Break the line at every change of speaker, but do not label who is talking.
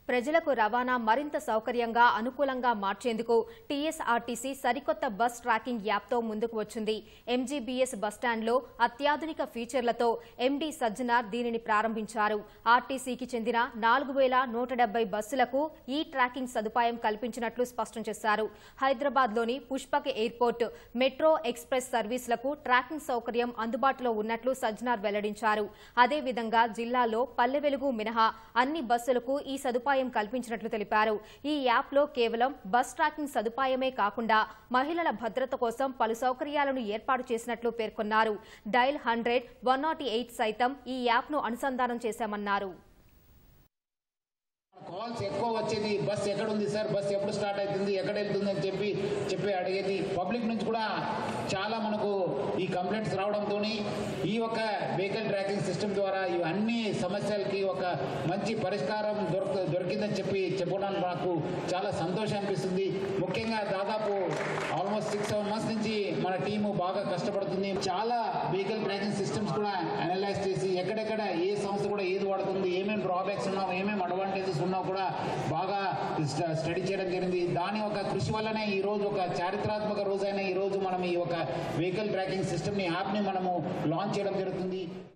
ప్రజలకు రవాణా మరింత సౌకర్యంగా అనుకూలంగా మార్చేందుకు టీఎస్ఆర్టీసీ సరికొత్త బస్ ట్రాకింగ్ యాప్తో ముందుకు వచ్చింది ఎంజీబీఎస్ బస్టాండ్లో అత్యాధునిక ఫీచర్లతో ఎండీ సజ్జనార్ దీనిని ప్రారంభించారు ఆర్టీసీకి చెందిన నాలుగు వేల నూట డెబ్బై బస్సులకు ఈ ట్రాకింగ్ సదుపాయం కల్పించినట్లు స్పష్టం చేశారు హైదరాబాద్లోని పుష్పక్ ఎయిర్పోర్ట్ మెట్రో ఎక్స్ప్రెస్ సర్వీసులకు ట్రాకింగ్ సౌకర్యం అందుబాటులో ఉన్నట్లు సజ్జనార్ వెల్లడించారు అదేవిధంగా జిల్లాలో పల్లె వెలుగు మినహా అన్ని బస్సులకు ఈ సదుపాయం కల్పించినట్లు తెలిపారు ఈ యాప్లో కేవలం బస్ ట్రాకింగ్ సదుపాయమే కాకుండా మహిళల భద్రత కోసం పలు సౌకర్యాలను ఏర్పాటు చేసినట్లు పేర్కొన్నారు డైల్ హండ్రెడ్ వన్ సైతం ఈ యాప్ను అనుసంధానం చేశామన్నారు
కాల్స్ ఎక్కువ వచ్చేది బస్ ఎక్కడ ఉంది సార్ బస్ ఎప్పుడు స్టార్ట్ అవుతుంది ఎక్కడ వెళ్తుంది అని చెప్పి చెప్పి అడిగేది పబ్లిక్ నుంచి కూడా చాలా మనకు ఈ కంప్లైంట్స్ రావడంతో ఈ యొక్క వెహికల్ ట్రాకింగ్ సిస్టమ్ ద్వారా ఇవన్నీ సమస్యలకి ఒక మంచి పరిష్కారం దొరక దొరికిందని చెప్పి చెప్పడానికి నాకు చాలా సంతోషం అనిపిస్తుంది ముఖ్యంగా దాదాపు ఆల్మోస్ట్ సిక్స్ సెవెన్ మంత్స్ నుంచి మన టీము బాగా కష్టపడుతుంది చాలా వెహికల్ ట్రాకింగ్ సిస్టమ్స్ కూడా అనలైజ్ చేసి ఎక్కడెక్కడ ఏ సంస్థ కూడా ఏది వాడుతుంది ఏమేమి డ్రాబ్యాక్స్ ఉన్నావు ఏమేమి అడ్వాంటేజెస్ ఉన్నా కూడా బాగా స్ట- స్టడీ చేయడం జరిగింది దాని ఒక కృషి వల్లనే ఈ రోజు ఒక చారిత్రాత్మక రోజైన ఈ రోజు మనం ఈ ఒక వెహికల్ ట్రాకింగ్ సిస్టమ్ని యాప్ని మనము లాంచ్ చేయడం జరుగుతుంది